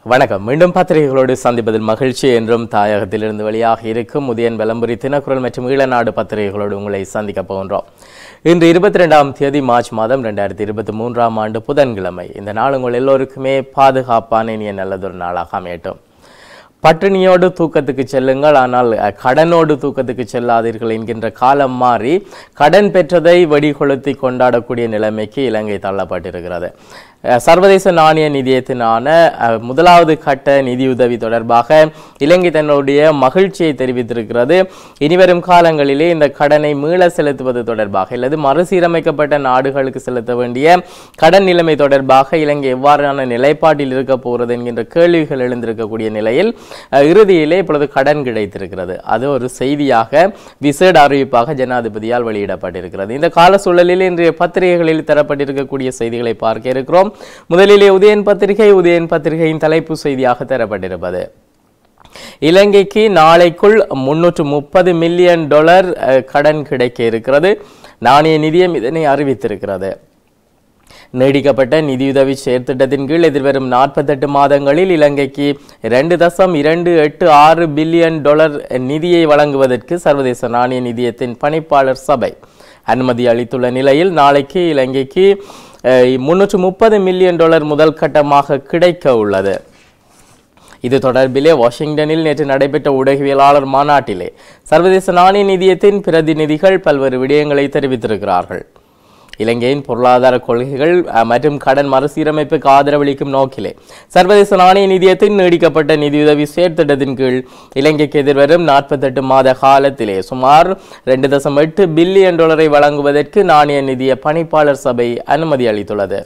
வணக்கம் மீண்டும் பத்திரிகைகளோடு சந்திப்பதில் மகிழ்ச்சி என்றும் தாயகத்திலிருந்து வெளியாக இருக்கும் உதயன் விளம்பரி தினக்குரல் மற்றும் ஈழநாடு பத்திரிகைகளோடு உங்களை சந்திக்க போகின்றோம் இன்று இருபத்தி ரெண்டாம் தேதி மார்ச் மாதம் ரெண்டாயிரத்தி இருபத்தி மூன்றாம் ஆண்டு புதன்கிழமை இந்த நாள் உங்கள் எல்லோருக்குமே பாதுகாப்பான இனிய நல்லதொரு நாளாக அமையட்டும் பட்டினியோடு தூக்கத்துக்கு செல்லுங்கள் ஆனால் அஹ், கடனோடு தூக்கத்துக்கு செல்லாதீர்கள் என்கின்ற காலம் மாறி கடன் பெற்றதை வெடி கொளுத்தி கொண்டாடக்கூடிய நிலைமைக்கு இலங்கை தள்ளப்பட்டிருக்கிறது அஹ், சர்வதேச நாணய நிதியத்தினான அஹ், முதலாவது கட்ட நிதியுதவி தொடர்பாக இலங்கை தன்னுடைய மகிழ்ச்சியை தெரிவித்திருக்கிறது இனிவரும் காலங்களிலே இந்த கடனை மீள செலுத்துவது தொடர்பாக அல்லது மறுசீரமைக்கப்பட்ட நாடுகளுக்கு செலுத்த வேண்டிய கடன் நிலைமை தொடர்பாக இலங்கை எவ்வாறான நிலைப்பாட்டில் இருக்க போகிறது என்கின்ற கேள்விகள் எழுந்திருக்கக்கூடிய நிலையில் அஹ், இறுதியிலே இப்பொழுது கடன் கிடைத்திருக்கிறது அது ஒரு செய்தியாக விசேட அறிவிப்பாக ஜனாதிபதியால் வெளியிடப்பட்டிருக்கிறது இந்த கால சூழலில் இன்றைய பத்திரிகைகளில் தரப்பட்டிருக்கக்கூடிய செய்திகளை பார்க்க இருக்கிறோம் முதலிலே உதயன் பத்திரிகை உதயன் பத்திரிகையின் தலைப்பு செய்தியாக தரப்பட்டிருப்பது இலங்கைக்கு நாளைக்குள் முன்னூற்று முப்பது மில்லியன் டாலர் அஹ், கடன் கிடைக்க இருக்கிறது நாணய நிதியம் இதனை அறிவித்திருக்கிறது நீடிக்கப்பட்ட நிதியுதவி செயற்திட்டத்தின் கீழ் எதிர்வரும் நாற்பத்தெட்டு மாதங்களில் இலங்கைக்கு இரண்டு தசம் இரண்டு எட்டு ஆறு பில்லியன் டாலர் நிதியை வழங்குவதற்கு சர்வதேச நாணய நிதியத்தின் பணிப்பாளர் சபை அனுமதி அளித்துள்ள நிலையில் நாளைக்கு இலங்கைக்கு முன்னூற்று முப்பது மில்லியன் டாலர் முதல் கட்டமாக கிடைக்க உள்ளது இது தொடர்பிலே வாஷிங்டனில் நேற்று நடைபெற்ற ஊடகவியலாளர் மாநாட்டிலே சர்வதேச நாணய நிதியத்தின் பிரதிநிதிகள் பல்வேறு விடயங்களை தெரிவித்திருக்கிறார்கள் இலங்கையின் பொருளாதார கொள்கைகள் அஹ், மற்றும் கடன் மறுசீரமைப்புக்கு ஆதரவளிக்கும் நோக்கிலே சர்வதேச நாணய நிதியத்தின் நீடிக்கப்பட்ட நிதியுதவி செயற்திட்டத்தின் கீழ் இலங்கைக்கு எதிர்வரும் நாற்பத்தெட்டு மாத காலத்திலே சுமார் ரெண்டு தசம் எட்டு பில்லியன் டாலரை வழங்குவதற்கு நாணய நிதிய பணிப்பாளர் சபை அனுமதி அளித்துள்ளது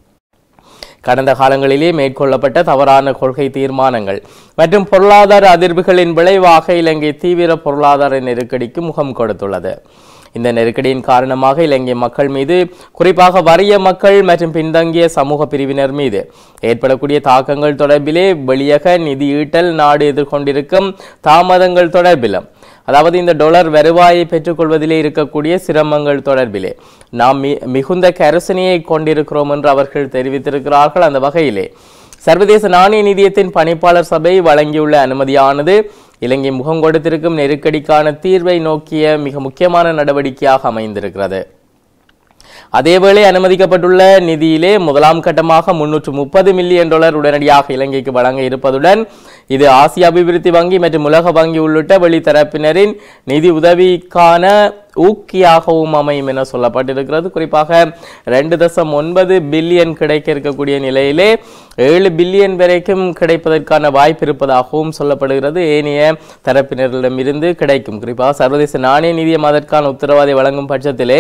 கடந்த காலங்களிலே மேற்கொள்ளப்பட்ட தவறான கொள்கை தீர்மானங்கள் மற்றும் பொருளாதார அதிர்வுகளின் விளைவாக இலங்கை தீவிர பொருளாதார நெருக்கடிக்கு முகம் கொடுத்துள்ளது இந்த நெருக்கடியின் காரணமாக இலங்கை மக்கள் மீது குறிப்பாக வறிய மக்கள் மற்றும் பின்தங்கிய சமூக பிரிவினர் மீது ஏற்படக்கூடிய தாக்கங்கள் தொடர்பிலே வெளியக நிதி ஈட்டல் நாடு எதிர்கொண்டிருக்கும் தாமதங்கள் தொடர்பிலும் அதாவது இந்த டொலர் வருவாயை பெற்றுக்கொள்வதிலே இருக்கக்கூடிய சிரமங்கள் தொடர்பிலே நாம் மி- மிகுந்த கரசனையை கொண்டிருக்கிறோம் என்று அவர்கள் தெரிவித்திருக்கிறார்கள் அந்த வகையிலே சர்வதேச நாணய நிதியத்தின் பணிப்பாளர் சபை வழங்கியுள்ள அனுமதியானது இலங்கை முகம் கொடுத்திருக்கும் நெருக்கடிக்கான தீர்வை நோக்கிய மிக முக்கியமான நடவடிக்கையாக அமைந்திருக்கிறது அதேவேளை அனுமதிக்கப்பட்டுள்ள நிதியிலே முதலாம் கட்டமாக முன்னூற்று முப்பது மில்லியன் டாலர் உடனடியாக இலங்கைக்கு வழங்க இருப்பதுடன் இது ஆசிய அபிவிருத்தி வங்கி மற்றும் உலக வங்கி உள்ளிட்ட வெளித்தரப்பினரின் நிதி உதவிக்கான ஊக்கியாகவும் அமையும் என சொல்லப்பட்டிருக்கிறது குறிப்பாக ரெண்டு தசம் ஒன்பது பில்லியன் கிடைக்க இருக்கக்கூடிய நிலையிலே ஏழு பில்லியன் வரைக்கும் கிடைப்பதற்கான வாய்ப்பு இருப்பதாகவும் சொல்லப்படுகிறது ஏனைய தரப்பினரிடமிருந்து கிடைக்கும் குறிப்பாக சர்வதேச நாணய நிதியம் அதற்கான உத்தரவாதை வழங்கும் பட்சத்திலே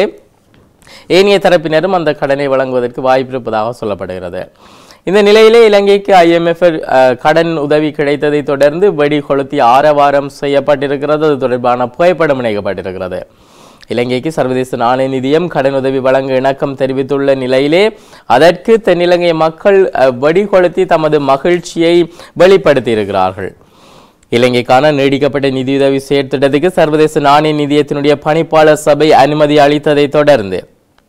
ஏனைய தரப்பினரும் அந்த கடனை வழங்குவதற்கு வாய்ப்பு இருப்பதாக சொல்லப்படுகிறது இந்த நிலையிலே இலங்கைக்கு ஐஎம்எஃப் கடன் உதவி கிடைத்ததை தொடர்ந்து வெடி கொளுத்தி ஆரவாரம் செய்யப்பட்டிருக்கிறது அது தொடர்பான புகைப்படம் இணைக்கப்பட்டிருக்கிறது இலங்கைக்கு சர்வதேச நாணய நிதியம் கடன் உதவி வழங்க இணக்கம் தெரிவித்துள்ள நிலையிலே அதற்கு தென்னிலங்கை மக்கள் அஹ், வெடி கொளுத்தி தமது மகிழ்ச்சியை வெளிப்படுத்தி இருக்கிறார்கள் இலங்கைக்கான நீடிக்கப்பட்ட நிதியுதவி செயற்திட்டத்துக்கு சர்வதேச நாணய நிதியத்தினுடைய பணிப்பாளர் சபை அனுமதி அளித்ததை தொடர்ந்து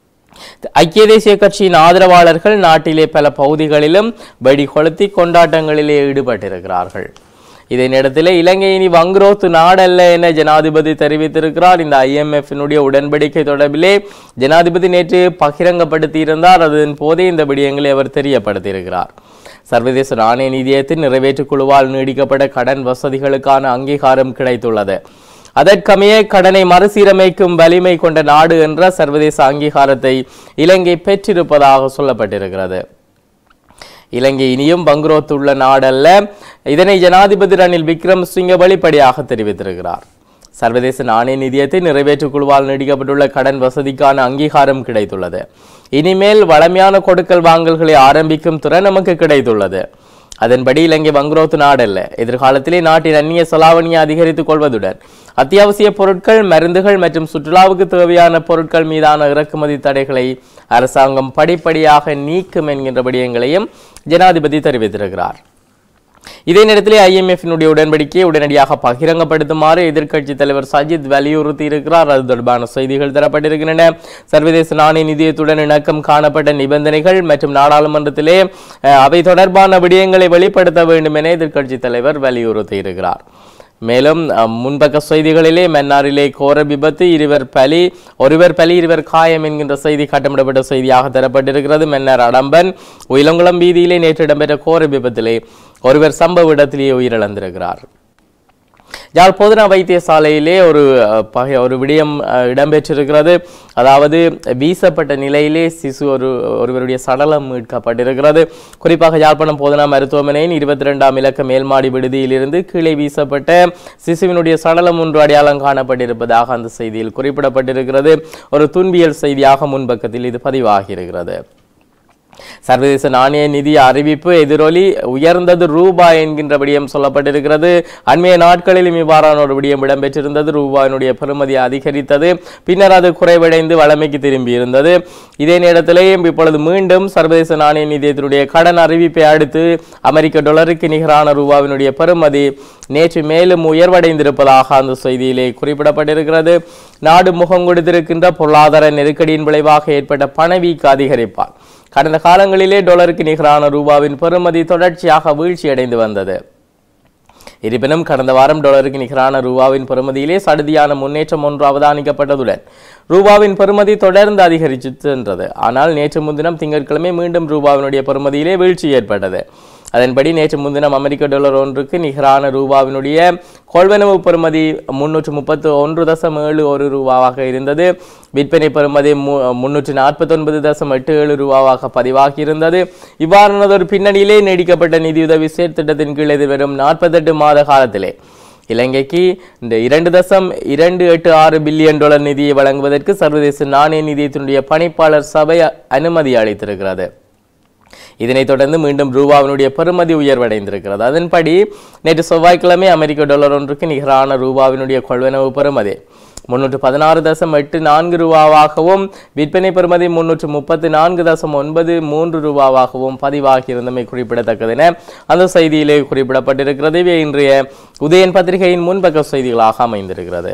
ஐக்கிய தேசிய கட்சியின் ஆதரவாளர்கள் நாட்டிலே பல பகுதிகளிலும் வெடி கொளுத்தி கொண்டாட்டங்களிலே ஈடுபட்டிருக்கிறார்கள் இதே நேரத்தில் இலங்கை இனி வங்குரோத்து நாடல்ல என ஜனாதிபதி தெரிவித்திருக்கிறார் இந்த ஐஎம்எஃபினுடைய உடன்படிக்கை தொடர்பிலே ஜனாதிபதி நேற்று பகிரங்கப்படுத்தியிருந்தார் அதன் போதே இந்த விடயங்களை அவர் தெரியப்படுத்தியிருக்கிறார் சர்வதேச நாணய நிதியத்தின் நிறைவேற்றுக் குழுவால் நீடிக்கப்பட்ட கடன் வசதிகளுக்கான அங்கீகாரம் கிடைத்துள்ளது அதற்கமைய கடனை மறுசீரமைக்கும் வலிமை கொண்ட நாடு என்ற சர்வதேச அங்கீகாரத்தை இலங்கை பெற்றிருப்பதாக சொல்லப்பட்டிருக்கிறது இலங்கை இனியும் பங்குரோத்துள்ள நாடல்ல இதனை ஜனாதிபதி ரணில் விக்ரமசிங்க வெளிப்படையாக தெரிவித்திருக்கிறார் சர்வதேச நாணய நிதியத்தை நிறைவேற்றுக் குழுவால் நீடிக்கப்பட்டுள்ள கடன் வசதிக்கான அங்கீகாரம் கிடைத்துள்ளது இனிமேல் வளமையான கொடுக்கல் வாங்கல்களை ஆரம்பிக்கும் திறன் நமக்கு கிடைத்துள்ளது அதன்படி இலங்கை வங்குரோத்து நாடல்ல எதிர்காலத்திலே நாட்டின் அந்நிய செலாவணியை அதிகரித்துக் கொள்வதுடன் அத்தியாவசிய பொருட்கள் மருந்துகள் மற்றும் சுற்றுலாவுக்கு தேவையான பொருட்கள் மீதான இறக்குமதி தடைகளை அரசாங்கம் படிப்படியாக நீக்கும் என்கின்ற விடயங்களையும் ஜனாதிபதி தெரிவித்திருக்கிறார் இதே நேரத்தில் ஐஎம்எஃபினுடைய உடன்படிக்கையை உடனடியாக பகிரங்கப்படுத்துமாறு எதிர்க்கட்சி தலைவர் சஜித் வலியுறுத்தி இருக்கிறார் அது தொடர்பான செய்திகள் தரப்பட்டிருக்கின்றன சர்வதேச நாணய நிதியத்துடன் இணக்கம் காணப்பட்ட நிபந்தனைகள் மற்றும் நாடாளுமன்றத்திலே அஹ், அவை தொடர்பான விடயங்களை வெளிப்படுத்த வேண்டும் என எதிர்க்கட்சி தலைவர் வலியுறுத்தி இருக்கிறார் மேலும் அஹ், முன்பக்க செய்திகளிலே மன்னாரிலே கோர விபத்து இருவர் பலி ஒருவர் பலி இருவர் காயம் என்கின்ற செய்தி கட்டமிடப்பட்ட செய்தியாக தரப்பட்டிருக்கிறது மன்னர் அடம்பன் உயிலங்குளம் வீதியிலே நேற்று இடம்பெற்ற கோர விபத்திலே ஒருவர் சம்பவ இடத்திலேயே உயிரிழந்திருக்கிறார் யாழ் பொதுநா வைத்தியசாலையிலே ஒரு அஹ், பகை ஒரு விடயம் அஹ், இடம்பெற்றிருக்கிறது அதாவது வீசப்பட்ட நிலையிலே சிசு ஒரு ஒருவருடைய சடலம் மீட்கப்பட்டிருக்கிறது குறிப்பாக யாழ்ப்பாணம் பொதுநா மருத்துவமனையின் இருபத்தி ரெண்டாம் இலக்க மேல்மாடி விடுதியிலிருந்து கீழே வீசப்பட்ட சிசுவினுடைய சடலம் ஒன்று அடையாளம் காணப்பட்டிருப்பதாக அந்த செய்தியில் குறிப்பிடப்பட்டிருக்கிறது ஒரு துன்பியல் செய்தியாக முன்பக்கத்தில் இது பதிவாகியிருக்கிறது சர்வதேச நாணய நிதி அறிவிப்பு எதிரொலி உயர்ந்தது ரூபாய் என்கின்ற விடயம் சொல்லப்பட்டிருக்கிறது அண்மைய நாட்களிலும் இவ்வாறான ஒரு விடயம் இடம்பெற்றிருந்தது ரூபாயினுடைய பெறுமதி அதிகரித்தது பின்னர் அது குறைவடைந்து வளமைக்கு திரும்பி இருந்தது இதே நேரத்திலே இப்பொழுது மீண்டும் சர்வதேச நாணய நிதியத்தினுடைய கடன் அறிவிப்பை அடுத்து அமெரிக்க டாலருக்கு நிகரான ரூபாவினுடைய பெறுமதி நேற்று மேலும் உயர்வடைந்திருப்பதாக அந்த செய்தியிலே குறிப்பிடப்பட்டிருக்கிறது நாடு முகம் கொடுத்திருக்கின்ற பொருளாதார நெருக்கடியின் விளைவாக ஏற்பட்ட பணவீக்க அதிகரிப்பால் கடந்த காலங்களிலே டாலருக்கு நிகரான ரூபாவின் பெறுமதி தொடர்ச்சியாக வீழ்ச்சியடைந்து வந்தது இருப்பினும் கடந்த வாரம் டாலருக்கு நிகரான ரூபாவின் பெறுமதியிலே சடுதியான முன்னேற்றம் ஒன்று அவதானிக்கப்பட்டதுடன் ரூபாவின் பெறுமதி தொடர்ந்து அதிகரித்து சென்றது ஆனால் நேற்று முன்தினம் திங்கட்கிழமை மீண்டும் ரூபாவினுடைய பெறுமதியிலே வீழ்ச்சி ஏற்பட்டது அதன்படி நேற்று முன்தினம் அமெரிக்க டாலர் ஒன்றுக்கு நிகரான ரூபாவினுடைய கொள்வனவு பெறுமதி முன்னூற்று முப்பத்து ஒன்று தசம் ஏழு ஒரு ரூபாவாக இருந்தது விற்பனை பெறுமதி மு- முன்னூற்று நாற்பத்தொன்பது தசம் எட்டு ஏழு ரூபாவாக பதிவாகி இருந்தது இவ்வாறானதொரு பின்னணியிலே நீடிக்கப்பட்ட நிதியுதவி செயற்திட்டத்தின் கீழ் எதிர்வரும் நாற்பத்தெட்டு மாத காலத்திலே இலங்கைக்கு இந்த இரண்டு தசம் இரண்டு எட்டு ஆறு பில்லியன் டாலர் நிதியை வழங்குவதற்கு சர்வதேச நாணய நிதியத்தினுடைய பணிப்பாளர் சபை அனுமதி அளித்திருக்கிறது இதனைத் தொடர்ந்து மீண்டும் ரூபாவினுடைய பெறுமதி உயர்வடைந்திருக்கிறது அதன்படி நேற்று செவ்வாய்க்கிழமை அமெரிக்க டாலர் ஒன்றுக்கு நிகரான ரூபாவினுடைய கொள்வனவு பெறுமதி முன்னூற்று பதினாறு தசம் எட்டு நான்கு ரூபாவாகவும் விற்பனை பெறுமதி முன்னூற்று முப்பத்து நான்கு தசம் ஒன்பது மூன்று ரூபாவாகவும் பதிவாகியிருந்தமை குறிப்பிடத்தக்கது என அந்த செய்தியிலே குறிப்பிடப்பட்டிருக்கிறது இவை இன்றைய உதயன் பத்திரிகையின் முன்பக்க செய்திகளாக அமைந்திருக்கிறது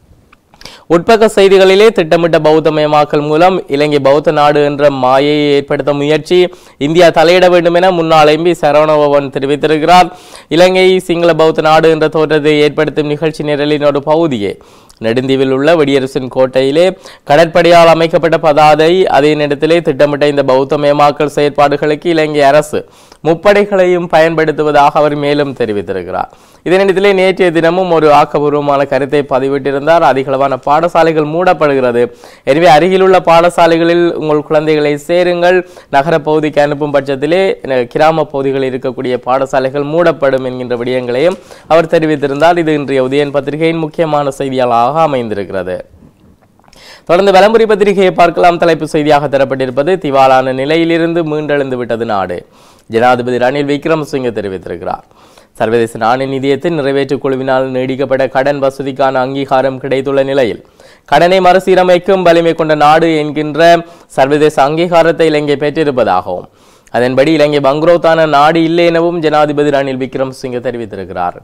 உட்பக்க செய்திகளிலே திட்டமிட்ட பௌத்தமயமாக்கல் மூலம் இலங்கை பௌத்த நாடு என்ற மாயையை ஏற்படுத்த முயற்சி இந்தியா தலையிட வேண்டும் என முன்னாள் எம்பி சரவணபவன் தெரிவித்திருக்கிறார் இலங்கை சிங்கள பௌத்த நாடு என்ற தோற்றத்தை ஏற்படுத்தும் நிகழ்ச்சி நிரலின் ஒரு பகுதியே நெடுந்தீவில் உள்ள வெடியரசின் கோட்டையிலே கடற்படையால் அமைக்கப்பட்ட பதாதை அதே நேரத்திலே திட்டமிட்ட இந்த பௌத்தமயமாக்கல் செயற்பாடுகளுக்கு இலங்கை அரசு முப்படைகளையும் பயன்படுத்துவதாக அவர் மேலும் தெரிவித்திருக்கிறார் இதே நேரத்திலே நேற்றைய தினமும் ஒரு ஆக்கபூர்வமான கருத்தை பதிவிட்டிருந்தார் அதிகளவான பாடசாலைகள் மூடப்படுகிறது எனவே அருகிலுள்ள பாடசாலைகளில் உங்கள் குழந்தைகளை சேருங்கள் நகர பகுதிக்கு அனுப்பும் பட்சத்திலே அஹ், கிராம பகுதிகளில் இருக்கக்கூடிய பாடசாலைகள் மூடப்படும் என்கின்ற விடயங்களையும் அவர் தெரிவித்திருந்தார் இது இன்றைய உதயன் பத்திரிகையின் முக்கியமான செய்தியாளாக அமைந்திருக்கிறது தொடர்ந்து விளம்பரி பத்திரிகையை பார்க்கலாம் தலைப்பு செய்தியாக தரப்பட்டிருப்பது திவாலான நிலையிலிருந்து மீண்டெழுந்து விட்டது நாடு ஜனாதிபதி ரணில் விக்ரமசிங்கே தெரிவித்திருக்கிறார் சர்வதேச நாணய நிதியத்தின் நிறைவேற்றுக் குழுவினால் நீடிக்கப்பட்ட கடன் வசதிக்கான அங்கீகாரம் கிடைத்துள்ள நிலையில் கடனை மறுசீரமைக்கும் வலிமை கொண்ட நாடு என்கின்ற சர்வதேச அங்கீகாரத்தை இலங்கை பெற்றிருப்பதாகவும் அதன்படி இலங்கை பங்குரோத்தான நாடு இல்லை எனவும் ஜனாதிபதி ரணில் விக்ரமசிங்கே தெரிவித்திருக்கிறார்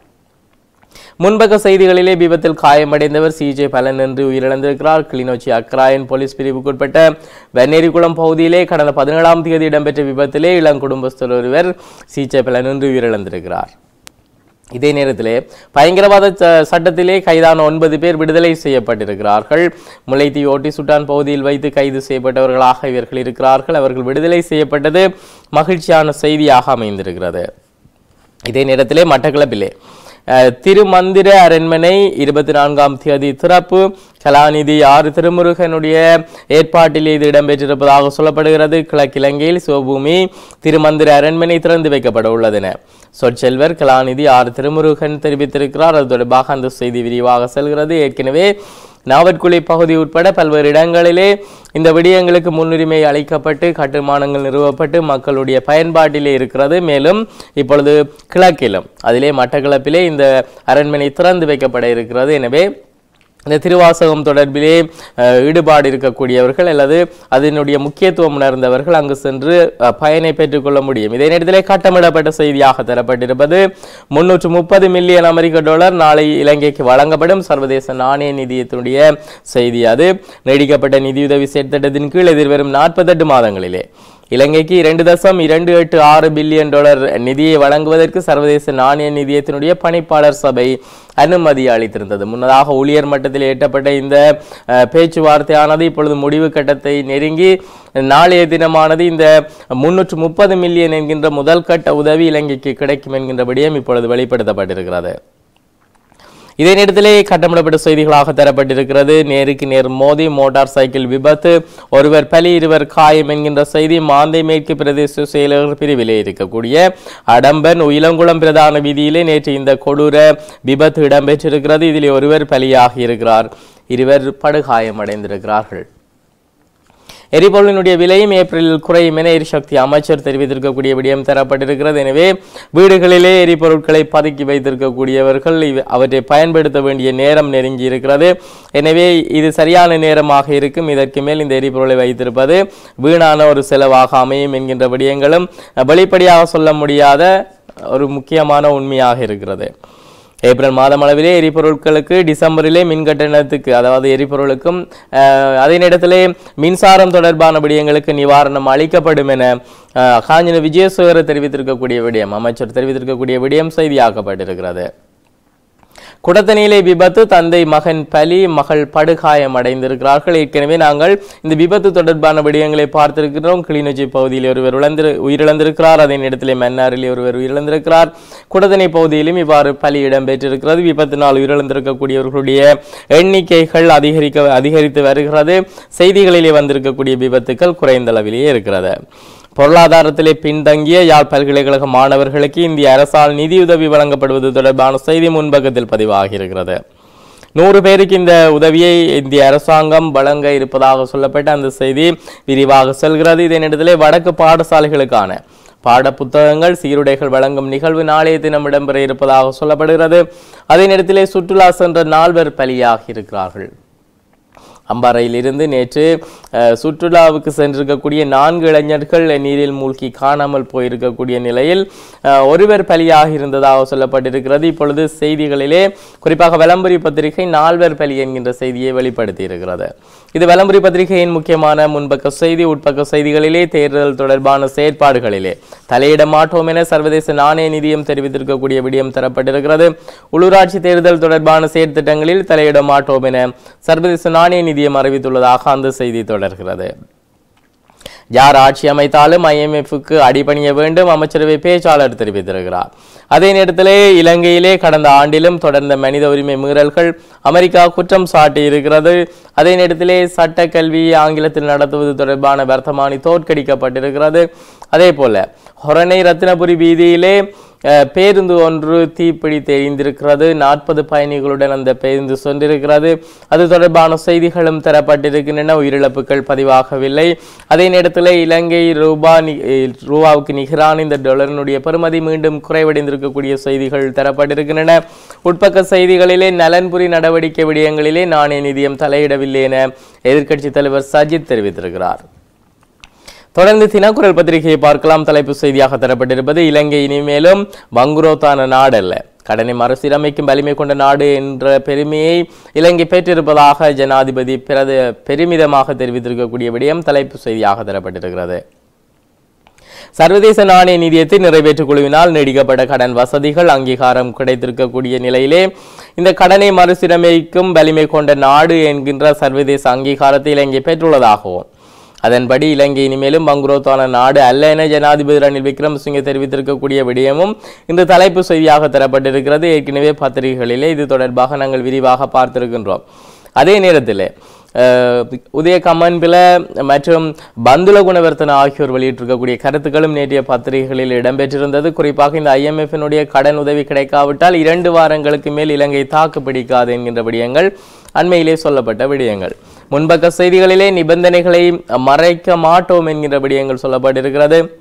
முன்பக்க செய்திகளிலே விபத்தில் காயமடைந்தவர் சிஜே பலன் என்று உயிரிழந்திருக்கிறார் கிளிநொச்சி அக்ராயன் போலீஸ் பிரிவுக்குட்பட்ட வெண்ணேரிக்குளம் பகுதியிலே கடந்த பதினேழாம் தேதி இடம்பெற்ற விபத்திலே இளங்குடும்பஸ்தர் ஒருவர் சிஜே பலன் என்று உயிரிழந்திருக்கிறார் இதே நேரத்திலே பயங்கரவாத ச- சட்டத்திலே கைதான ஒன்பது பேர் விடுதலை செய்யப்பட்டிருக்கிறார்கள் முல்லைத்தீவு ஓட்டி சுட்டான் பகுதியில் வைத்து கைது செய்யப்பட்டவர்களாக இவர்கள் இருக்கிறார்கள் அவர்கள் விடுதலை செய்யப்பட்டது மகிழ்ச்சியான செய்தியாக அமைந்திருக்கிறது இதே நேரத்திலே மட்டக்களப்பிலே அஹ், திருமந்திர அரண்மனை இருபத்தி நான்காம் தேதி திறப்பு கலாநிதி ஆறு திருமுருகனுடைய ஏற்பாட்டில் இது இடம்பெற்றிருப்பதாக சொல்லப்படுகிறது கிழக்கிழங்கையில் சிவபூமி திருமந்திர அரண்மனை திறந்து வைக்கப்பட உள்ளதென சொற்செல்வர் கலாநிதி ஆறு திருமுருகன் தெரிவித்திருக்கிறார் அது தொடர்பாக அந்த செய்தி விரிவாக செல்கிறது ஏற்கனவே நாவற்குழி பகுதி உட்பட பல்வேறு இடங்களிலே இந்த விடயங்களுக்கு முன்னுரிமை அளிக்கப்பட்டு கட்டுமானங்கள் நிறுவப்பட்டு மக்களுடைய பயன்பாட்டிலே இருக்கிறது மேலும் இப்பொழுது கிழக்கிலும் அதிலே மட்டக்களப்பிலே இந்த அரண்மனை திறந்து வைக்கப்பட இருக்கிறது எனவே இந்த திருவாசகம் தொடர்பிலே அஹ், ஈடுபாடு இருக்கக்கூடியவர்கள் அல்லது அதனுடைய முக்கியத்துவம் உணர்ந்தவர்கள் அங்கு சென்று அஹ், பயனை பெற்றுக்கொள்ள முடியும் இதே நேரத்திலே கட்டமிடப்பட்ட செய்தியாக தரப்பட்டிருப்பது முன்னூற்று முப்பது மில்லியன் அமெரிக்க டாலர் நாளை இலங்கைக்கு வழங்கப்படும் சர்வதேச நாணய நிதியத்தினுடைய செய்தி அது நீடிக்கப்பட்ட நிதியுதவி செயற்திட்டத்தின் கீழ் எதிர்வரும் நாற்பத்தெட்டு மாதங்களிலே இலங்கைக்கு இரண்டு தசம் இரண்டு எட்டு ஆறு பில்லியன் டாலர் நிதியை வழங்குவதற்கு சர்வதேச நாணய நிதியத்தினுடைய பணிப்பாளர் சபை அனுமதி அளித்திருந்தது முன்னதாக ஊழியர் மட்டத்தில் எட்டப்பட்ட இந்த அஹ், பேச்சுவார்த்தையானது இப்பொழுது முடிவு கட்டத்தை நெருங்கி நாளைய தினமானது இந்த முன்னூற்று முப்பது மில்லியன் என்கின்ற முதல் கட்ட உதவி இலங்கைக்கு கிடைக்கும் என்கின்றபடியும் இப்பொழுது வெளிப்படுத்தப்பட்டிருக்கிறது இதே நேரத்திலே கட்டமிடப்பட்ட செய்திகளாக தரப்பட்டிருக்கிறது நேருக்கு நேர் மோதி மோட்டார் சைக்கிள் விபத்து ஒருவர் பலி இருவர் காயம் என்கின்ற செய்தி மாந்தை மேற்கு பிரதேச செயலர் பிரிவிலே இருக்கக்கூடிய அடம்பன் உயிலங்குளம் பிரதான வீதியிலே நேற்று இந்த கொடூர விபத்து இடம்பெற்றிருக்கிறது இதில் ஒருவர் பலியாகி இருக்கிறார் இருவர் படுகாயமடைந்திருக்கிறார்கள் எரிபொருளினுடைய விலையும் ஏப்ரலில் குறையும் என எரிசக்தி அமைச்சர் தெரிவித்திருக்கக்கூடிய விடயம் தரப்பட்டிருக்கிறது எனவே வீடுகளிலே எரிபொருட்களை பதுக்கி வைத்திருக்கக்கூடியவர்கள் இவ- அவற்றை பயன்படுத்த வேண்டிய நேரம் நெருங்கி இருக்கிறது எனவே இது சரியான நேரமாக இருக்கும் இதற்கு மேல் இந்த எரிபொருளை வைத்திருப்பது வீணான ஒரு செலவாக அமையும் என்கின்ற விடயங்களும் அஹ், வெளிப்படையாக சொல்ல முடியாத ஒரு முக்கியமான உண்மையாக இருக்கிறது ஏப்ரல் மாதம் அளவிலே எரிபொருட்களுக்கு டிசம்பரிலே மின் கட்டணத்துக்கு அதாவது எரிபொருளுக்கும் அஹ், அதே நேரத்திலே மின்சாரம் தொடர்பான விடயங்களுக்கு நிவாரணம் அளிக்கப்படும் என அஹ், காஞ்சின விஜயசேகர தெரிவித்திருக்கக்கூடிய விடயம் அமைச்சர் தெரிவித்திருக்கக்கூடிய விடயம் செய்தியாக்கப்பட்டிருக்கிறது குடத்தனியிலே விபத்து தந்தை மகன் பலி மகள் படுகாயம் அடைந்திருக்கிறார்கள் ஏற்கனவே நாங்கள் இந்த விபத்து தொடர்பான விடயங்களை பார்த்திருக்கிறோம் கிளிநொச்சி பகுதியில் ஒருவர் உழந்திரு உயிரிழந்திருக்கிறார் அதே நேரத்திலே மன்னாரிலே ஒருவர் உயிரிழந்திருக்கிறார் குடத்தனை பகுதியிலும் இவ்வாறு பலி இடம்பெற்றிருக்கிறது விபத்தினால் உயிரிழந்திருக்கக்கூடியவர்களுடைய எண்ணிக்கைகள் அதிகரிக்க அதிகரித்து வருகிறது செய்திகளிலே வந்திருக்கக்கூடிய விபத்துக்கள் குறைந்த அளவிலேயே இருக்கிறது பொருளாதாரத்திலே பின்தங்கிய யாழ் பல்கலைக்கழக மாணவர்களுக்கு இந்திய அரசால் நிதியுதவி வழங்கப்படுவது தொடர்பான செய்தி முன்பக்கத்தில் பதிவாகியிருக்கிறது நூறு பேருக்கு இந்த உதவியை இந்திய அரசாங்கம் வழங்க இருப்பதாக சொல்லப்பட்ட அந்த செய்தி விரிவாக செல்கிறது இதே நேரத்திலே வடக்கு பாடசாலைகளுக்கான பாட புத்தகங்கள் சீருடைகள் வழங்கும் நிகழ்வு நாளைய தினம் இடம்பெற இருப்பதாக சொல்லப்படுகிறது அதே நேரத்திலே சுற்றுலா சென்ற நால்வர் பலியாகி இருக்கிறார்கள் அம்பாறையில் இருந்து நேற்று அஹ், சுற்றுலாவுக்கு சென்றிருக்கக்கூடிய நான்கு இளைஞர்கள் நீரில் மூழ்கி காணாமல் போயிருக்கக்கூடிய நிலையில் அஹ், ஒருவர் பலியாக இருந்ததாக சொல்லப்பட்டிருக்கிறது இப்பொழுது செய்திகளிலே குறிப்பாக விளம்பரி பத்திரிகை நால்வர் பலி என்கின்ற செய்தியை வெளிப்படுத்தி இருக்கிறது இது விளம்பரி பத்திரிகையின் முக்கியமான முன்பக்க செய்தி உட்பக்க செய்திகளிலே தேர்தல் தொடர்பான செயற்பாடுகளிலே தலையிட மாட்டோம் என சர்வதேச நாணய நிதியம் தெரிவித்திருக்கக்கூடிய விடயம் தரப்பட்டிருக்கிறது உள்ளூராட்சி தேர்தல் தொடர்பான செயற்திட்டங்களில் தலையிட மாட்டோம் என சர்வதேச நாணய நிதியம் அறிவித்துள்ளதாக அந்த செய்தி தொடர்கிறது யார் ஆட்சி அமைத்தாலும் ஐஎம்எஃப்க்கு அடிபணிய வேண்டும் அமைச்சரவை பேச்சாளர் தெரிவித்திருக்கிறார் அதே நேரத்திலே இலங்கையிலே கடந்த ஆண்டிலும் தொடர்ந்த மனித உரிமை மீறல்கள் அமெரிக்கா குற்றம் சாட்டி இருக்கிறது அதே நேரத்திலே சட்ட கல்வி ஆங்கிலத்தில் நடத்துவது தொடர்பான வர்த்தமானி தோற்கடிக்கப்பட்டிருக்கிறது அதே போல ஹொரணை ரத்தினபுரி வீதியிலே அஹ், பேருந்து ஒன்று தீப்பிடித்து எரிந்திருக்கிறது நாற்பது பயணிகளுடன் அந்த பேருந்து சென்றிருக்கிறது அது தொடர்பான செய்திகளும் தரப்பட்டிருக்கின்றன உயிரிழப்புகள் பதிவாகவில்லை அதே நேரத்தில் இலங்கை ரூபா நி- அஹ், ரூபாவுக்கு நிகரான இந்த டாலரினுடைய பெறுமதி மீண்டும் குறைவடைந்திருக்கக்கூடிய செய்திகள் தரப்பட்டிருக்கின்றன உட்பக்க செய்திகளிலே நலன்புரி நடவடிக்கை விடயங்களிலே நாணய நிதியம் தலையிடவில்லை என எதிர்க்கட்சித் தலைவர் சஜித் தெரிவித்திருக்கிறார் தொடர்ந்து தினக்குரல் பத்திரிகையை பார்க்கலாம் தலைப்பு செய்தியாக தரப்பட்டிருப்பது இலங்கை இனிமேலும் வங்குரோத்தான நாடல்ல கடனை மறுசீரமைக்கும் வலிமை கொண்ட நாடு என்ற பெருமையை இலங்கை பெற்றிருப்பதாக ஜனாதிபதி பிரத பெருமிதமாக தெரிவித்திருக்கக்கூடிய விடயம் தலைப்பு செய்தியாக தரப்பட்டிருக்கிறது சர்வதேச நாணய நிதியத்தை நிறைவேற்று குழுவினால் நீடிக்கப்பட்ட கடன் வசதிகள் அங்கீகாரம் கிடைத்திருக்கக்கூடிய நிலையிலே இந்த கடனை மறுசீரமைக்கும் வலிமை கொண்ட நாடு என்கின்ற சர்வதேச அங்கீகாரத்தை இலங்கை பெற்றுள்ளதாகவும் அதன்படி இலங்கை இனிமேலும் பங்குரோத்தான நாடு அல்ல என ஜனாதிபதி ரணில் விக்ரமசிங்கே தெரிவித்திருக்கக்கூடிய விடயமும் இன்று தலைப்பு செய்தியாக தரப்பட்டிருக்கிறது ஏற்கனவே பத்திரிகைகளிலே இது தொடர்பாக நாங்கள் விரிவாக பார்த்திருக்கின்றோம் அதே நேரத்தில் அஹ், உதய கமன்பில மற்றும் பந்துல குணவர்த்தன ஆகியோர் வெளியிட்டிருக்கக்கூடிய கருத்துக்களும் நேற்றைய பத்திரிகைகளில் இடம்பெற்றிருந்தது குறிப்பாக இந்த ஐஎம்எஃபினுடைய கடன் உதவி கிடைக்காவிட்டால் இரண்டு வாரங்களுக்கு மேல் இலங்கை தாக்கு பிடிக்காது என்கின்ற விடயங்கள் அண்மையிலே சொல்லப்பட்ட விடயங்கள் முன்பக்க செய்திகளிலே நிபந்தனைகளை மறைக்க மாட்டோம் என்கின்ற விடயங்கள் சொல்லப்பட்டிருக்கிறது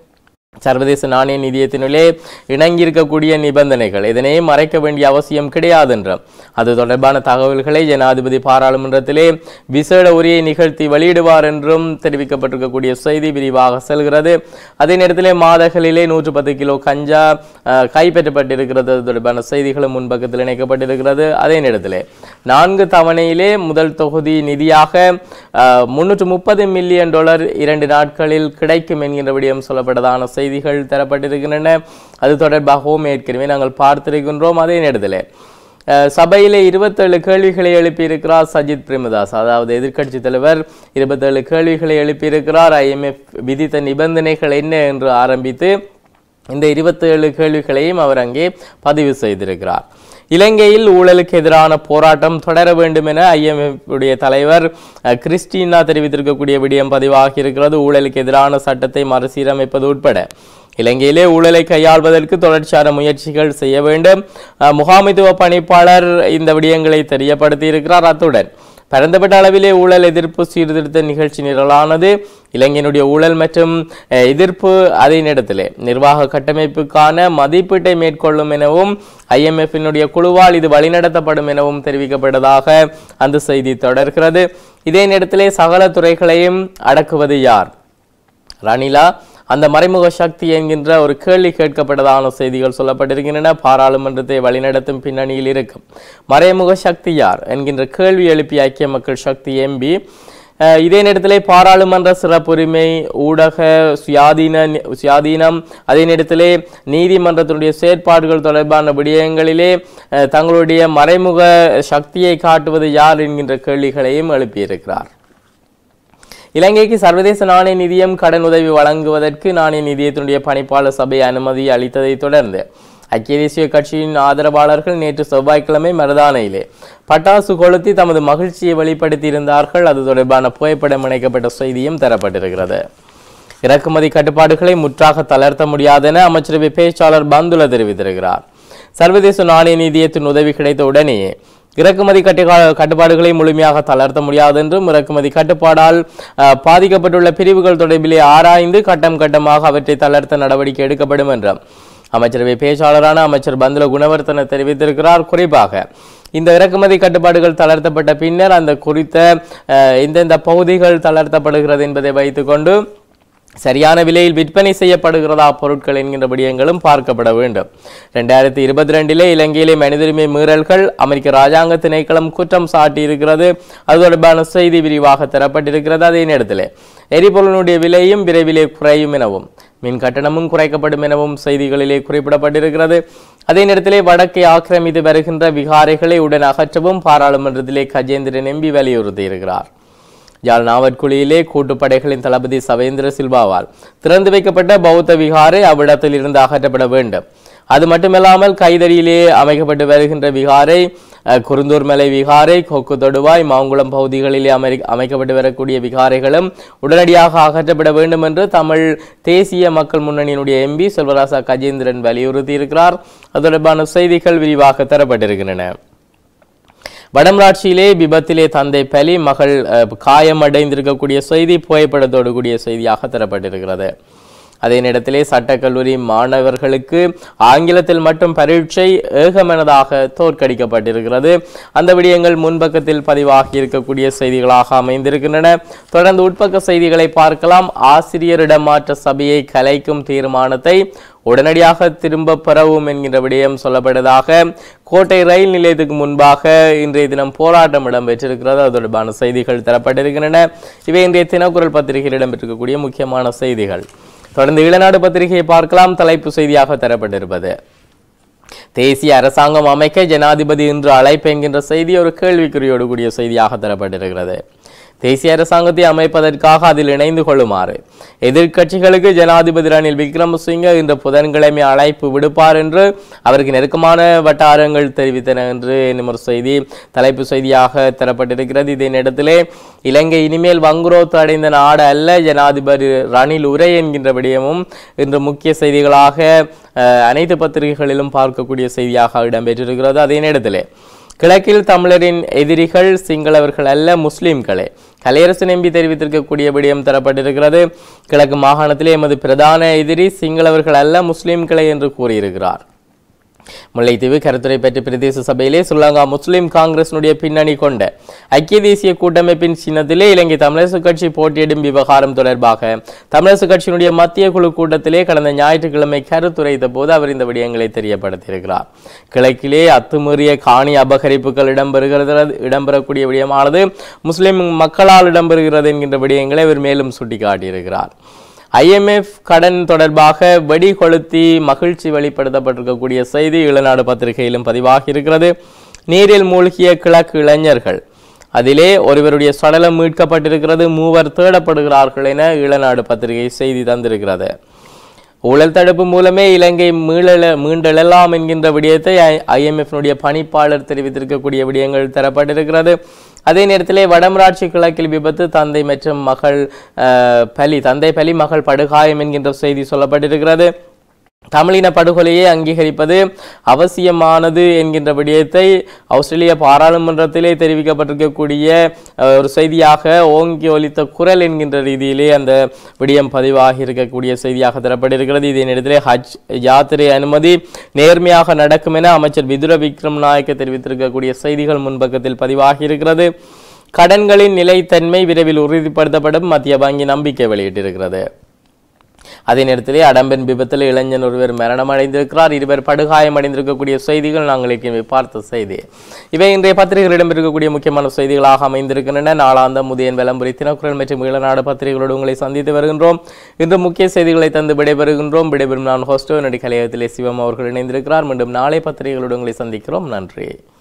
சர்வதேச நாணய நிதியத்தினுள்ளே இணங்கியிருக்கக்கூடிய நிபந்தனைகள் இதனை மறைக்க வேண்டிய அவசியம் கிடையாது என்றும் அது தொடர்பான தகவல்களை ஜனாதிபதி பாராளுமன்றத்திலே விசேட உரையை நிகழ்த்தி வெளியிடுவார் என்றும் தெரிவிக்கப்பட்டிருக்கக்கூடிய செய்தி விரிவாக செல்கிறது அதே நேரத்திலே மாதகளிலே நூற்று பத்து கிலோ கஞ்சா அஹ், கைப்பற்றப்பட்டிருக்கிறது அது தொடர்பான செய்திகளும் முன்பக்கத்தில் இணைக்கப்பட்டிருக்கிறது அதே நேரத்திலே நான்கு தவணையிலே முதல் தொகுதி நிதியாக முன்னூற்று முப்பது மில்லியன் டாலர் இரண்டு நாட்களில் கிடைக்கும் என்கின்ற விடயம் சொல்லப்பட்டதான செய்திகள் தரப்பட்டிருக்கின்றன அது தொடர்பாகவும் ஏற்கனவே நாங்கள் பார்த்திருக்கின்றோம் அதே நேரத்திலே அஹ், சபையிலே இருபத்தேழு கேள்விகளை எழுப்பியிருக்கிறார் சஜித் பிரேமதாஸ் அதாவது எதிர்க்கட்சி தலைவர் இருபத்தேழு கேள்விகளை எழுப்பியிருக்கிறார் ஐஎம்எஃப் விதித்த நிபந்தனைகள் என்ன என்று ஆரம்பித்து இந்த இருபத்தேழு கேள்விகளையும் அவர் அங்கே பதிவு செய்திருக்கிறார் இலங்கையில் ஊழலுக்கு எதிரான போராட்டம் தொடர வேண்டும் என IMF உடைய தலைவர் அஹ், கிறிஸ்டினா தெரிவித்திருக்கக்கூடிய விடயம் பதிவாகி இருக்கிறது ஊழலுக்கு எதிரான சட்டத்தை மறுசீரமைப்பது உட்பட இலங்கையிலே ஊழலை கையாள்வதற்கு தொடர்ச்சியான முயற்சிகள் செய்ய வேண்டும் அஹ், முகாமைத்துவ பணிப்பாளர் இந்த விடயங்களை தெரியப்படுத்தி இருக்கிறார் அத்துடன் பரந்தப்பட்ட அளவிலே ஊழல் எதிர்ப்பு சீர்திருத்த நிகழ்ச்சி நிரலானது இலங்கையினுடைய ஊழல் மற்றும் அஹ், எதிர்ப்பு அதே நேரத்திலே நிர்வாக கட்டமைப்புக்கான மதிப்பீட்டை மேற்கொள்ளும் எனவும் ஐஎம்எஃபினுடைய குழுவால் இது வழிநடத்தப்படும் எனவும் தெரிவிக்கப்பட்டதாக அந்த செய்தி தொடர்கிறது இதே நேரத்திலே சகல துறைகளையும் அடக்குவது யார் ரணிலா அந்த மறைமுக சக்தி என்கின்ற ஒரு கேள்வி கேட்கப்பட்டதான செய்திகள் சொல்லப்பட்டிருக்கின்றன பாராளுமன்றத்தை வழிநடத்தும் பின்னணியில் இருக்கும் மறைமுக சக்தி யார் என்கின்ற கேள்வி எழுப்பிய ஐக்கிய மக்கள் சக்தி எம்பி அஹ், இதே நேரத்திலே பாராளுமன்ற சிறப்புரிமை ஊடக சுயாதீன சுயாதீனம் அதே நேரத்திலே நீதிமன்றத்தினுடைய செயற்பாடுகள் தொடர்பான விடயங்களிலே அஹ், தங்களுடைய மறைமுக சக்தியை காட்டுவது யார் என்கின்ற கேள்விகளையும் எழுப்பியிருக்கிறார் இலங்கைக்கு சர்வதேச நாணய நிதியம் கடன் உதவி வழங்குவதற்கு நாணய நிதியத்தினுடைய பணிப்பாளர் சபை அனுமதி அளித்ததைத் தொடர்ந்து ஐக்கிய தேசிய கட்சியின் ஆதரவாளர்கள் நேற்று செவ்வாய்க்கிழமை மருதானையிலே பட்டாசு கொளுத்தி தமது மகிழ்ச்சியை வெளிப்படுத்தியிருந்தார்கள் அது தொடர்பான புகைப்படம் இணைக்கப்பட்ட செய்தியும் தரப்பட்டிருக்கிறது இறக்குமதி கட்டுப்பாடுகளை முற்றாக தளர்த்த முடியாதென அமைச்சரவை பேச்சாளர் பந்துல தெரிவித்திருக்கிறார் சர்வதேச நாணய நிதியத்தின் உதவி கிடைத்த உடனேயே இறக்குமதி கட்டுக்கா கட்டுப்பாடுகளை முழுமையாக தளர்த்த முடியாது என்றும் இறக்குமதி கட்டுப்பாடால் அஹ், பாதிக்கப்பட்டுள்ள பிரிவுகள் தொடர்பிலே ஆராய்ந்து கட்டம் கட்டமாக அவற்றை தளர்த்த நடவடிக்கை எடுக்கப்படும் என்றும் அமைச்சரவை பேச்சாளரான அமைச்சர் பந்துல குணவர்த்தன தெரிவித்திருக்கிறார் குறிப்பாக இந்த இறக்குமதி கட்டுப்பாடுகள் தளர்த்தப்பட்ட பின்னர் அந்த குறித்த அஹ், எந்தெந்த பகுதிகள் தளர்த்தப்படுகிறது என்பதை வைத்துக்கொண்டு சரியான விலையில் விற்பனை செய்யப்படுகிறதா பொருட்கள் என்கின்ற விடயங்களும் பார்க்கப்பட வேண்டும் ரெண்டாயிரத்தி இருபத்தி ரெண்டிலே இலங்கையிலே மனிதுரிமை மீறல்கள் அமெரிக்க ராஜாங்க திணைக்களம் குற்றம் சாட்டி இருக்கிறது அது தொடர்பான செய்தி விரிவாக தரப்பட்டிருக்கிறது அதே நேரத்திலே எரிபொருளினுடைய விலையும் விரைவிலே குறையும் எனவும் மின் கட்டணமும் குறைக்கப்படும் எனவும் செய்திகளிலே குறிப்பிடப்பட்டிருக்கிறது அதே நேரத்திலே வடக்கை ஆக்கிரமித்து வருகின்ற விகாரைகளை உடன் அகற்றவும் பாராளுமன்றத்திலே கஜேந்திரன் எம்பி வலியுறுத்தியிருக்கிறார் யாழ் நாவற்குழியிலே கூட்டுப்படைகளின் தளபதி சவேந்திர சில்வாவால் திறந்து வைக்கப்பட்ட பௌத்த விகாரை அவ்விடத்தில் இருந்து அகற்றப்பட வேண்டும் அது மட்டுமல்லாமல் கைதடியிலே அமைக்கப்பட்டு வருகின்ற விகாரை அஹ், குருந்தூர் மலை விகாரை கொக்கு தொடுவாய் மாங்குளம் பகுதிகளிலே அமை அமைக்கப்பட்டு வரக்கூடிய விகாரைகளும் உடனடியாக அகற்றப்பட வேண்டும் என்று தமிழ் தேசிய மக்கள் முன்னணியினுடைய எம்பி செல்வராசா கஜேந்திரன் வலியுறுத்தியிருக்கிறார் அது தொடர்பான செய்திகள் விரிவாக தரப்பட்டிருக்கின்றன வடமராட்சியிலே விபத்திலே தந்தை பலி மகள் அஹ், காயமடைந்திருக்கக்கூடிய செய்தி புகைப்படத்தோடு கூடிய செய்தியாக தரப்பட்டிருக்கிறது அதே நேரத்திலே சட்டக்கல்லூரி மாணவர்களுக்கு ஆங்கிலத்தில் மட்டும் பரீட்சை ஏகமனதாக தோற்கடிக்கப்பட்டிருக்கிறது அந்த விடயங்கள் முன்பக்கத்தில் பதிவாகி இருக்கக்கூடிய செய்திகளாக அமைந்திருக்கின்றன தொடர்ந்து உட்பக்க செய்திகளை பார்க்கலாம் ஆசிரியரிடம் மாற்ற சபையை கலைக்கும் தீர்மானத்தை உடனடியாக திரும்ப பெறவும் என்கின்ற விடயம் சொல்லப்பட்டதாக கோட்டை ரயில் நிலையத்துக்கு முன்பாக இன்றைய தினம் போராட்டம் இடம்பெற்றிருக்கிறது அது தொடர்பான செய்திகள் தரப்பட்டிருக்கின்றன இவை இன்றைய தினக்குரல் பத்திரிகையில் இடம்பெற்றிருக்கக்கூடிய முக்கியமான செய்திகள் தொடர்ந்து ஈழநாடு பத்திரிகையை பார்க்கலாம் தலைப்பு செய்தியாக தரப்பட்டிருப்பது தேசிய அரசாங்கம் அமைக்க ஜனாதிபதி இன்று அழைப்பு என்கின்ற செய்தி ஒரு கேள்விக்குறியோடு கூடிய செய்தியாக தரப்பட்டிருக்கிறது தேசிய அரசாங்கத்தை அமைப்பதற்காக அதில் இணைந்து கொள்ளுமாறு எதிர்க்கட்சிகளுக்கு ஜனாதிபதி ரணில் விக்ரமசிங்க இன்று புதன்கிழமை அழைப்பு விடுப்பார் என்று அவருக்கு நெருக்கமான வட்டாரங்கள் தெரிவித்தன என்று என்னும் ஒரு செய்தி தலைப்பு செய்தியாக தரப்பட்டிருக்கிறது இதே நேரத்திலே இலங்கை இனிமேல் வங்குரோத்து அடைந்த நாடு அல்ல ஜனாதிபதி ரணில் உரை என்கின்ற விடயமும் இன்று முக்கிய செய்திகளாக அஹ், அனைத்து பத்திரிகைகளிலும் பார்க்கக்கூடிய செய்தியாக இடம்பெற்றிருக்கிறது அதே நேரத்திலே கிழக்கில் தமிழரின் எதிரிகள் சிங்களவர்கள் அல்ல முஸ்லிம்களே கலையரசு நம்பி தெரிவித்திருக்கக்கூடிய விடயம் தரப்பட்டிருக்கிறது கிழக்கு மாகாணத்திலே எமது பிரதான எதிரி சிங்களவர்கள் அல்ல முஸ்லிம்களே என்று கூறியிருக்கிறார் முல்லைத்தீவு கருத்துரை பெற்ற பிரதேச சபையிலே ஸ்ரீலங்கா முஸ்லிம் காங்கிரசினுடைய பின்னணி கொண்ட ஐக்கிய தேசிய கூட்டமைப்பின் சின்னத்திலே இலங்கை தமிழரசு கட்சி போட்டியிடும் விவகாரம் தொடர்பாக தமிழரசு கட்சியினுடைய மத்திய குழு கூட்டத்திலே கடந்த ஞாயிற்றுக்கிழமை கருத்துரைத்த போது அவர் இந்த விடயங்களை தெரியப்படுத்தியிருக்கிறார் கிழக்கிலே அத்துமீறிய காணி அபகரிப்புகள் இடம்பெறுகிறது இடம்பெறக்கூடிய விடயமானது முஸ்லிம் மக்களால் இடம்பெறுகிறது என்கின்ற விடயங்களை அவர் மேலும் சுட்டிக்காட்டியிருக்கிறார் ஐஎம்எஃப் கடன் தொடர்பாக வெடி கொளுத்தி மகிழ்ச்சி வெளிப்படுத்தப்பட்டிருக்கக்கூடிய செய்தி இளநாடு பத்திரிகையிலும் பதிவாகி இருக்கிறது நீரில் மூழ்கிய கிழக்கு இளைஞர்கள் அதிலே ஒருவருடைய சடலம் மீட்கப்பட்டிருக்கிறது மூவர் தேடப்படுகிறார்கள் என இளநாடு பத்திரிகை செய்தி தந்திருக்கிறது ஊழல் தடுப்பு மூலமே இலங்கை மீளெழ மீண்டெழலாம் என்கின்ற விடயத்தை ஐஎம்எஃப்னுடைய பணிப்பாளர் தெரிவித்திருக்கக்கூடிய விடயங்கள் தரப்பட்டிருக்கிறது அதே நேரத்திலே வடமராட்சி கிழக்கில் விபத்து தந்தை மற்றும் மகள் அஹ், பலி தந்தை பலி மகள் படுகாயம் என்கின்ற செய்தி சொல்லப்பட்டிருக்கிறது தமிழின படுகொலையை அங்கீகரிப்பது அவசியமானது என்கின்ற விடயத்தை ஆஸ்திரேலிய பாராளுமன்றத்திலே தெரிவிக்கப்பட்டிருக்கக்கூடிய அஹ், ஒரு செய்தியாக ஓங்கி ஒலித்த குரல் என்கின்ற ரீதியிலே அந்த விடயம் பதிவாகி இருக்கக்கூடிய செய்தியாக தரப்பட்டிருக்கிறது இதே நேரத்திலே ஹஜ் யாத்திரை அனுமதி நேர்மையாக நடக்கும் என அமைச்சர் விதுர விக்ரம் நாயக்க தெரிவித்திருக்கக்கூடிய செய்திகள் முன்பக்கத்தில் பதிவாகி இருக்கிறது கடன்களின் நிலைத்தன்மை விரைவில் உறுதிப்படுத்தப்படும் மத்திய வங்கி நம்பிக்கை வெளியிட்டிருக்கிறது அதே நேரத்திலே அடம்பன் விபத்தில் இளைஞன் ஒருவர் மரணமடைந்திருக்கிறார் இருவர் படுகாயமடைந்திருக்கக்கூடிய செய்திகள் நாங்கள் ஏற்கனவே பார்த்த செய்தி இவை இன்றைய பத்திரிகைகளிடம் இருக்கக்கூடிய முக்கியமான செய்திகளாக அமைந்திருக்கின்றன நாளாந்த முதியன் விளம்பரி தினக்குரல் மற்றும் ஈழநாடு பத்திரிகைகளோடு உங்களை சந்தித்து வருகின்றோம் இன்று முக்கிய செய்திகளை தந்து விடைபெறுகின்றோம் விடைபெறும் நான் ஹோஸ்டோ நடி கலையகத்திலே சிவம் அவர்கள் இணைந்திருக்கிறார் மீண்டும் நாளை பத்திரிகைகளோடு உங்களை சந்திக்கிறோம் நன்றி